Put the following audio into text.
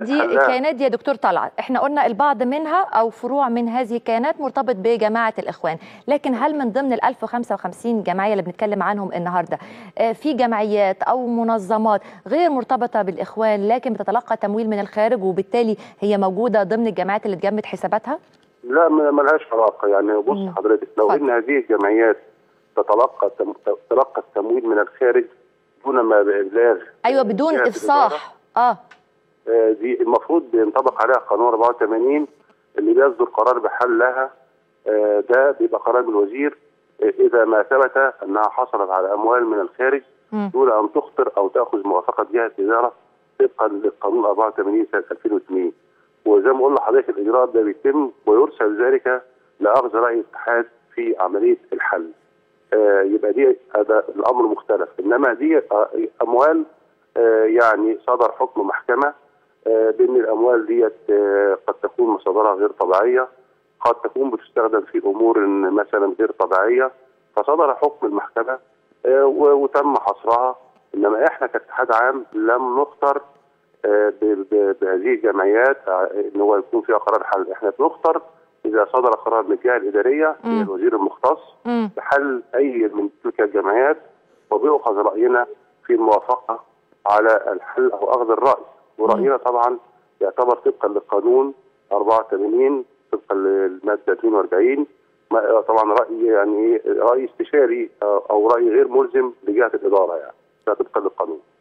دي الكيانات دي يا دكتور طلعت احنا قلنا البعض منها او فروع من هذه الكيانات مرتبط بجماعه الاخوان لكن هل من ضمن ال 1055 جمعيه اللي بنتكلم عنهم النهارده في جمعيات او منظمات غير مرتبطه بالاخوان لكن بتتلقى تمويل من الخارج وبالتالي هي موجوده ضمن الجمعيات اللي اتجمد حساباتها لا ما لهاش علاقه يعني بص حضرتك لو ان هذه الجمعيات تتلقى تتلقى التمويل من الخارج دون ما ابلاغ ايوه بدون افصاح اه دي المفروض بينطبق عليها قانون 84 اللي بيصدر قرار بحلها ده بيبقى قرار من الوزير اذا ما ثبت انها حصلت على اموال من الخارج دون ان تخطر او تاخذ موافقه جهه اداره طبقا للقانون 84 سنه 2002 وزي ما قلنا لحضرتك الاجراء ده بيتم ويرسل ذلك لاخذ راي الاتحاد في عمليه الحل. يبقى دي هذا الامر مختلف انما دي اموال يعني صدر حكم محكمه بان الاموال ديت قد تكون مصادرها غير طبيعيه قد تكون بتستخدم في امور مثلا غير طبيعيه فصدر حكم المحكمه وتم حصرها انما احنا كاتحاد عام لم نختر بهذه الجمعيات ان هو يكون فيها قرار حل احنا بنختر اذا صدر قرار من الجهه الاداريه من الوزير المختص بحل اي من تلك الجمعيات وبيؤخذ راينا في الموافقه على الحل او اخذ الراي وراينا طبعا يعتبر طبقا للقانون 84 طبقا للماده 42 طبعا راي يعني راي استشاري او راي غير ملزم لجهه الاداره يعني ده طبقا للقانون